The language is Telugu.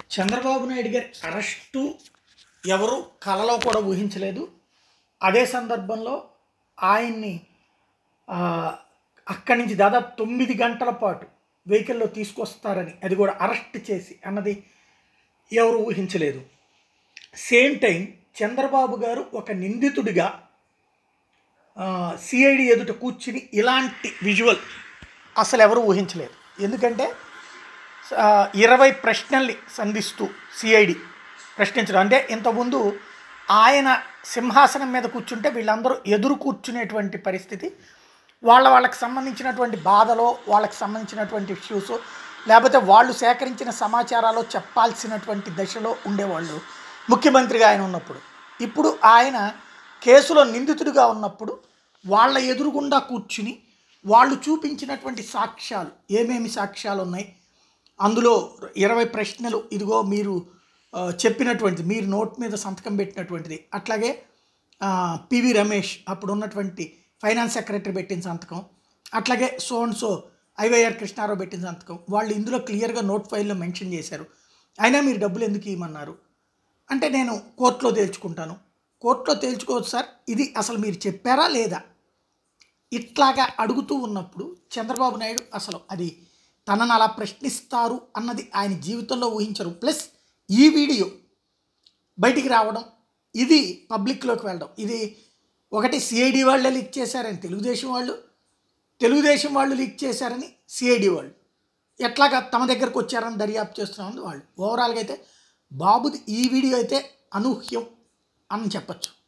చంద్రబాబు నాయుడు గారి అరెస్టు ఎవరు కలలో కూడా ఊహించలేదు అదే సందర్భంలో ఆయన్ని ఆ, అక్కడి నుంచి దాదాపు తొమ్మిది గంటల పాటు వెహికల్లో తీసుకొస్తారని అది కూడా అరెస్ట్ చేసి అన్నది ఎవరు ఊహించలేదు సేమ్ టైం చంద్రబాబు గారు ఒక నిందితుడిగా సిఐడి ఎదుట కూర్చుని ఇలాంటి విజువల్ అసలు ఎవరు ఊహించలేదు ఎందుకంటే ఆ, ఇరవై ప్రశ్నల్ని సంధిస్తూ సిఐడి ప్రశ్నించడం అంటే ఇంతకుముందు ఆయన సింహాసనం మీద కూర్చుంటే వీళ్ళందరూ ఎదురు కూర్చునేటువంటి పరిస్థితి వాళ్ళ వాళ్ళకి సంబంధించినటువంటి బాధలో వాళ్ళకి సంబంధించినటువంటి ఇష్యూస్ లేకపోతే వాళ్ళు సేకరించిన సమాచారాలు చెప్పాల్సినటువంటి దశలో ఉండేవాళ్ళు ముఖ్యమంత్రిగా ఆయన ఉన్నప్పుడు ఇప్పుడు ఆయన కేసులో నిందితుడిగా ఉన్నప్పుడు వాళ్ళ ఎదురుగుండా కూర్చుని వాళ్ళు చూపించినటువంటి సాక్ష్యాలు ఏమేమి సాక్ష్యాలు ఉన్నాయి అందులో ఇరవై ప్రశ్నలు ఇదిగో మీరు ఆ, చెప్పినటువంటిది మీరు నోట్ మీద సంతకం పెట్టినటువంటిది అట్లాగే ఆ, పివి రమేష్ అప్పుడు ఉన్నటువంటి ఫైనాన్స్ సెక్రటరీ పెట్టిన సంతకం అట్లాగే so and so IYR Krishnarao పెట్టిన సంతకం వాళ్ళు ఇందులో క్లియర్గా నోట్ ఫైల్లో మెన్షన్ చేశారు అయినా మీరు డబ్బులు ఎందుకు ఇవ్వమన్నారు అంటే నేను కోర్టులో తేల్చుకుంటాను కోర్టులో తేల్చుకోవచ్చు సార్ ఇది అసలు మీరు చెప్పారా లేదా ఇట్లాగా అడుగుతూ ఉన్నప్పుడు చంద్రబాబు నాయుడు అసలు అది తనను అలా ప్రశ్నిస్తారు అన్నది ఆయన జీవితంలో ఊహించరు ప్లస్ ఈ వీడియో బయటికి రావడం ఇది పబ్లిక్లోకి వెళ్ళడం ఇది ఒకటి సిఐడి వాళ్ళే లీక్ చేశారని తెలుగుదేశం వాళ్ళు తెలుగుదేశం వాళ్ళు లీక్ చేశారని సిఐడి వాళ్ళు ఎట్లాగా తమ దగ్గరకు వచ్చారని దర్యాప్తు చేస్తున్నామని వాళ్ళు ఓవరాల్గా అయితే బాబుది ఈ వీడియో అయితే అనూహ్యం అని చెప్పచ్చు